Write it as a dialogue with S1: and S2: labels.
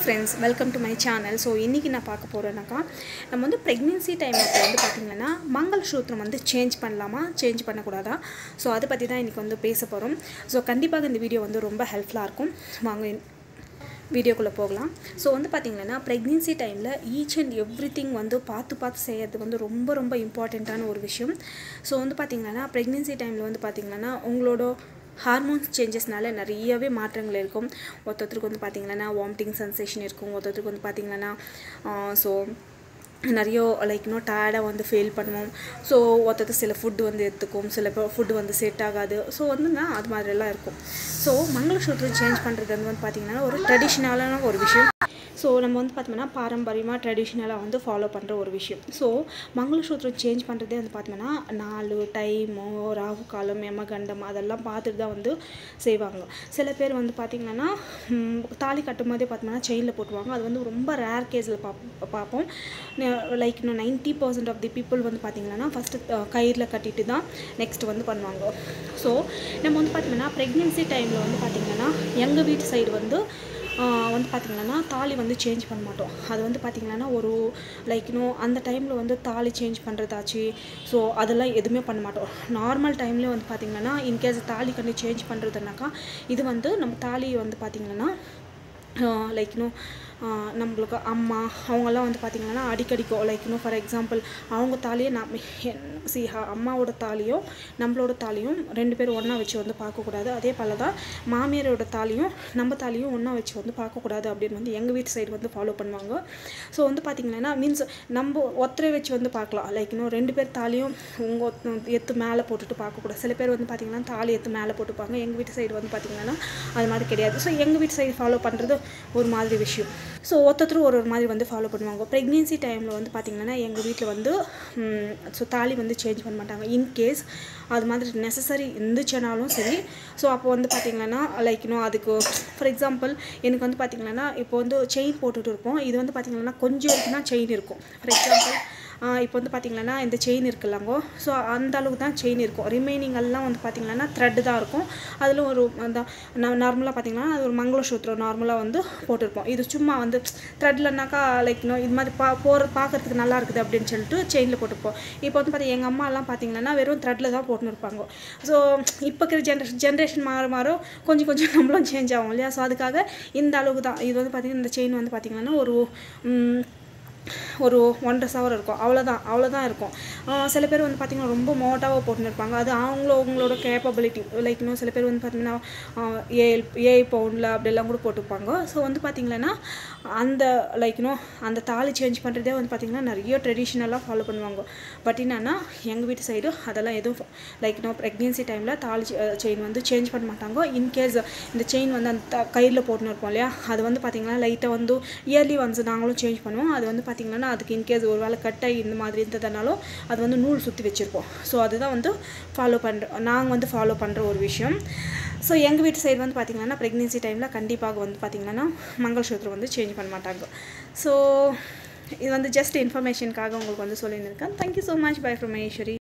S1: friends welcome to my channel so இன்றைக்கி நான் பார்க்க போகிறேன்னாக்கா நம்ம வந்து ப்ரெக்னென்சி டைம் அப்போ வந்து பார்த்திங்கன்னா மங்கள் சூத்திரம் வந்து சேஞ்ச் பண்ணலாமா சேஞ்ச் பண்ணக்கூடாதா ஸோ அதை பற்றி தான் இன்றைக்கி வந்து பேச போகிறோம் ஸோ கண்டிப்பாக இந்த வீடியோ வந்து ரொம்ப ஹெல்ப்ஃபுல்லாக இருக்கும் வாங்க வீடியோக்குள்ளே போகலாம் ஸோ வந்து பார்த்திங்கன்னா ப்ரெக்னென்சி டைமில் ஈச் அண்ட் எவ்ரி திங் வந்து பார்த்து பார்த்து செய்கிறது வந்து ரொம்ப ரொம்ப இம்பார்ட்டண்ட்டான ஒரு விஷயம் ஸோ வந்து பார்த்திங்கன்னா ப்ரெக்னென்சி டைமில் வந்து பார்த்திங்கன்னா உங்களோட ஹார்மோன்ஸ் சேஞ்சஸ்னால நிறையவே மாற்றங்கள் இருக்கும் ஒருத்தருக்கு வந்து பார்த்திங்கன்னா வாமிட்டிங் சென்சேஷன் இருக்கும் ஒருத்தருக்கு வந்து பார்த்திங்கன்னா ஸோ நிறைய லைக் இன்னும் டயர்டாக வந்து ஃபீல் பண்ணுவோம் ஸோ ஒருத்தர் சில ஃபுட்டு வந்து எடுத்துக்கும் சில ஃபுட்டு வந்து செட் ஆகாது ஸோ வந்துன்னா அது மாதிரிலாம் இருக்கும் ஸோ மங்களசூத்திரம் சேஞ்ச் பண்ணுறது வந்து பார்த்திங்கன்னா ஒரு ட்ரெடிஷ்னலான ஒரு விஷயம் ஸோ நம்ம வந்து பார்த்தோம்னா பாரம்பரியமாக ட்ரெடிஷ்னலாக வந்து ஃபாலோ பண்ணுற ஒரு விஷயம் ஸோ மங்களசூத்திரம் சேஞ்ச் பண்ணுறதே வந்து பார்த்தோம்னா நாலு டைமோ ராகு காலம் யமகண்டம் அதெல்லாம் பார்த்துட்டு தான் வந்து செய்வாங்க சில பேர் வந்து பார்த்திங்கன்னா தாலி கட்டும் போதே பார்த்தோம்னா செயினில் போட்டுருவாங்க அது வந்து ரொம்ப ரேர் கேஸில் பார்ப்போம் பார்ப்போம் லைக் இன்னும் ninety percent of the people வந்து பார்த்திங்கன்னா ஃபஸ்ட்டு கயிறில் கட்டிட்டு தான் நெக்ஸ்ட் வந்து பண்ணுவாங்க ஸோ நம்ம வந்து பார்த்திங்கன்னா ப்ரெக்னென்சி டைமில் வந்து பார்த்திங்கன்னா எங்கள் வீட்டு சைடு வந்து வந்து பார்த்திங்கன்னா தாலி வந்து சேஞ்ச் பண்ண மாட்டோம் அது வந்து பார்த்திங்கன்னா ஒரு லைக் இன்னும் அந்த டைமில் வந்து தாலி சேஞ்ச் பண்ணுறதாச்சு ஸோ அதெல்லாம் எதுவுமே பண்ண மாட்டோம் நார்மல் டைம்லேயே வந்து பார்த்திங்கன்னா இன்கேஸ் தாலி கண்டு சேஞ்ச் பண்ணுறதுனாக்கா இது வந்து நம்ம தாலி வந்து பார்த்திங்கன்னா லைக் இன்னும் நம்மளுக்கு அம்மா அவங்கெல்லாம் வந்து பார்த்திங்கன்னா அடிக்கடிக்கும் லைக் இன்னும் ஃபார் எக்ஸாம்பிள் அவங்க தாலியை நம்ம சி அம்மாவோட தாலியும் நம்மளோட தாலியும் ரெண்டு பேரும் ஒன்றா வச்சு வந்து பார்க்கக்கூடாது அதே போல் தான் மாமியாரோட தாலியும் நம்ம தாலியும் ஒன்றா வச்சு வந்து பார்க்கக்கூடாது அப்படின்னு வந்து எங்கள் வீட்டு சைடு வந்து ஃபாலோ பண்ணுவாங்க ஸோ வந்து பார்த்திங்கன்னா மீன்ஸ் நம்ம ஒத்தரை வச்சு வந்து பார்க்கலாம் லைக் இன்னும் ரெண்டு பேர் தாலியும் உங்கள் எத்து மேலே போட்டுட்டு பார்க்கக்கூடாது சில பேர் வந்து பார்த்திங்கன்னா தாலி எத்து மேலே போட்டுப்பாங்க எங்கள் வீட்டு சைடு வந்து பார்த்திங்கன்னா அது மாதிரி கிடையாது ஸோ எங்கள் வீட்டு சைடு ஃபாலோ பண்ணுறது ஒரு மாதிரி விஷயம் ஸோ ஒருத்தரும் ஒரு ஒரு மாதிரி வந்து ஃபாலோ பண்ணுவாங்க ப்ரெக்னென்சி டைமில் வந்து பார்த்திங்கன்னா எங்கள் வீட்டில் வந்து ஸோ தாலி வந்து சேஞ்ச் பண்ண மாட்டாங்க இன்கேஸ் அது மாதிரி நெசசரி இருந்துச்சுனாலும் சரி ஸோ அப்போ வந்து பார்த்திங்கன்னா லைக் இன்னும் அதுக்கு ஃபார் எக்ஸாம்பிள் எனக்கு வந்து பார்த்திங்கன்னா இப்போ வந்து செயின் போட்டுட்டு இருப்போம் இது வந்து பார்த்திங்கன்னா கொஞ்சம் வரைக்கும் தான் செயின் இருக்கும் ஃபார் எக்ஸாம்பிள் இப்போ வந்து பார்த்திங்கன்னா இந்த செயின் இருக்குல்லாங்கோ ஸோ அந்த அளவுக்கு தான் செயின் இருக்கும் ரிமைனிங் எல்லாம் வந்து பார்த்திங்கன்னா த்ரெட்டு தான் இருக்கும் அதில் ஒரு அந்த நார்மலாக பார்த்திங்கன்னா அது ஒரு மங்களசூத்திரம் நார்மலாக வந்து போட்டிருப்போம் இது சும்மா வந்து த்ரெட்லனாக்கா லைக் இன்னும் இது மாதிரி பா போகிற பார்க்குறதுக்கு நல்லா இருக்குது அப்படின்னு சொல்லிட்டு செயினில் போட்டுருப்போம் இப்போ வந்து பார்த்தி எங்கள் அம்மாலாம் பார்த்திங்கன்னா வெறும் த்ரெட்டில் தான் போட்டுன்னு இருப்பாங்க ஸோ இப்போ இருக்கிற ஜென்ரேஷன் ஜென்ரேஷன் மாற மாற கொஞ்சம் கொஞ்சம் நம்மளும் சேஞ்ச் ஆகும் இல்லையா ஸோ அதுக்காக இந்த அளவுக்கு தான் இது வந்து பார்த்திங்கன்னா இந்த செயின் வந்து பார்த்திங்கன்னா ஒரு ஒரு ஒன்றரை சவர் இருக்கும் அவ்வளோதான் அவ்வளோதான் இருக்கும் சில பேர் வந்து பார்த்திங்கன்னா ரொம்ப மோட்டாவாக போட்டுன்னு இருப்பாங்க அது அவங்களோ அவங்களோட கேப்பபிலிட்டி லைக் இன்னும் சில பேர் வந்து பார்த்திங்கன்னா ஏழு ஏழு பவுண்டில் அப்படியெல்லாம் கூட போட்டுப்பாங்க ஸோ வந்து பார்த்திங்கன்னா அந்த லைக் இன்னும் அந்த தாலி சேஞ்ச் பண்ணுறதே வந்து பார்த்திங்கன்னா நிறைய ட்ரெடிஷ்னலாக ஃபாலோ பண்ணுவாங்க பட் என்னன்னா எங்கள் வீட்டு சைடு அதெல்லாம் எதுவும் லைக் இன்னும் ப்ரெக்னென்சி டைமில் தாலி செயின் வந்து சேஞ்ச் பண்ண மாட்டாங்க இன்கேஸ் இந்த செயின் வந்து அந்த கயிறில் போட்டுன்னு இருப்போம் இல்லையா அது வந்து பார்த்திங்கன்னா லைட்டாக வந்து இயர்லி ஒன்ஸ் நாங்களும் சேஞ்ச் பண்ணுவோம் அது வந்து பார்த்திங்கன்னா அதுக்கு இன்கேஸ் ஒரு வேளை கட்டாகி இந்த மாதிரி இருந்ததுனாலும் அது வந்து நூல் சுற்றி வச்சுருப்போம் ஸோ அதுதான் வந்து ஃபாலோ பண்ணுறோம் நாங்கள் வந்து ஃபாலோ பண்ணுற ஒரு விஷயம் ஸோ எங்கள் வீட்டு சைடு வந்து பார்த்திங்கன்னா ப்ரெக்னென்சி டைமில் கண்டிப்பாக வந்து பார்த்திங்கன்னா மங்களசூத்திரம் வந்து சேஞ்ச் பண்ண மாட்டாங்க ஸோ இது வந்து ஜஸ்ட் இன்ஃபர்மேஷனுக்காக உங்களுக்கு வந்து சொல்லியிருக்கேன் thank you so much bye from Maheswari